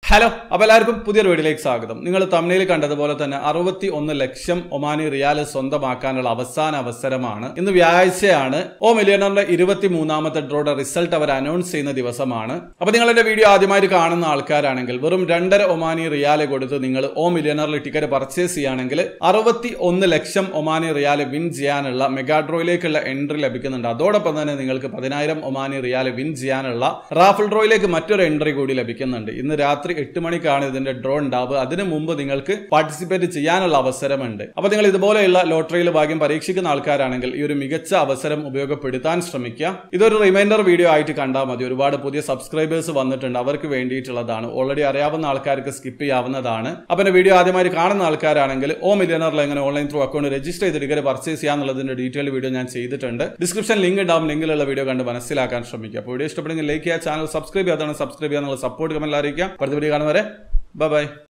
hello അപ്പോൾ എല്ലാവർക്കും പുതിയൊരു വീഡിയോയിലേക്ക് സ്വാഗതം നിങ്ങൾ തമിഴിൽ കണ്ടതുപോലെ തന്നെ അറുപത്തി ഒന്ന് ലക്ഷം ഒമാനി റിയാൽ സ്വന്തമാക്കാനുള്ള അവസാന അവസരമാണ് ഇന്ന് വ്യാഴാഴ്ചയാണ് ഓ മില്യണറിന്റെ ഇരുപത്തി മൂന്നാമത്തെ ഡ്രോയുടെ റിസൾട്ട് അവർ അനൗൺസ് ചെയ്യുന്ന ദിവസമാണ് അപ്പോൾ നിങ്ങൾ എന്റെ വീഡിയോ ആദ്യമായിട്ട് കാണുന്ന ആൾക്കാരാണെങ്കിൽ വെറും രണ്ടര ഒമാനി റിയാല് കൊടുത്ത് നിങ്ങൾ ഓ മില്യണറിൽ ടിക്കറ്റ് പർച്ചേസ് ചെയ്യുകയാണെങ്കിൽ അറുപത്തി ഒന്ന് ലക്ഷം ഒമാനി റിയാല് വിൻ ചെയ്യാനുള്ള മെഗാ ഡ്രോയിലേക്കുള്ള എൻട്രി ലഭിക്കുന്നുണ്ട് അതോടൊപ്പം തന്നെ നിങ്ങൾക്ക് പതിനായിരം ഒമാനി റിയാല് വിൻ ചെയ്യാനുള്ള റാഫിൾ ഡ്രോയിലേക്ക് മറ്റൊരു എൻട്രി കൂടി ലഭിക്കുന്നുണ്ട് ഇന്ന് രാത്രി എട്ട് മണിക്കാണ് ഇതിന്റെ ഡ്രോ ഉണ്ടാവുക അതിനു മുമ്പ് നിങ്ങൾക്ക് പാർട്ടിസിപ്പേറ്റ് ചെയ്യാനുള്ള അവസരമുണ്ട് അപ്പൊ നിങ്ങൾ ഇതുപോലെയുള്ള ലോട്ടറിയിൽ ഭാഗ്യം പരീക്ഷിക്കുന്ന ആൾക്കാരാണെങ്കിൽ ഈ ഒരു മികച്ച അവസരം ഉപയോഗപ്പെടുത്താൻ ശ്രമിക്കുക ഇതൊരു റിമൈൻഡർ വീഡിയോ ആയിട്ട് കണ്ടാൽ മതി ഒരുപാട് പുതിയ സബ്സ്ക്രൈബേഴ്സ് വന്നിട്ടുണ്ട് അവർക്ക് വേണ്ടിയിട്ടുള്ളതാണ് ഓൾറെഡി അറിയാവുന്ന ആൾക്കാർക്ക് സ്കിപ്പ് ചെയ്യാവുന്നതാണ് അപ്പൊ എന്റെ വീഡിയോ ആദ്യമായി കാണുന്ന ആൾക്കാരാണെങ്കിൽ ഓ മില്യണറിൽ എങ്ങനെ ഓൺലൈൻ ത്രൂ അക്കൗണ്ട് രജിസ്റ്റർ ചെയ്ത് ടിക്കറ്റ് പർച്ചേസ് ചെയ്യാന്നുള്ളതിന്റെ ഡീറ്റെയിൽ വീഡിയോ ഞാൻ ചെയ്തിട്ടുണ്ട് ഡിസ്ക്രിപ്ഷൻ ലിങ്ക് ഉണ്ടാവും ലിങ്കിലുള്ള വീഡിയോ കണ്ട് മനസ്സിലാക്കാൻ ശ്രമിക്കുക അപ്പോൾ വീഡിയോ ഇഷ്ടപ്പെടുമെങ്കിൽ ലൈക്ക് ചെയ്യുക ചാനൽ സബ്സ്ക്രൈബ് ചെയ്യാതാണ് സബ്സ്ക്രൈബ് ചെയ്യാനുള്ള സപ്പോർട്ട് കമന്റ് അറിയിക്കുക അടുത്ത വീഡിയോ കാണുന്നവരെ ബൈ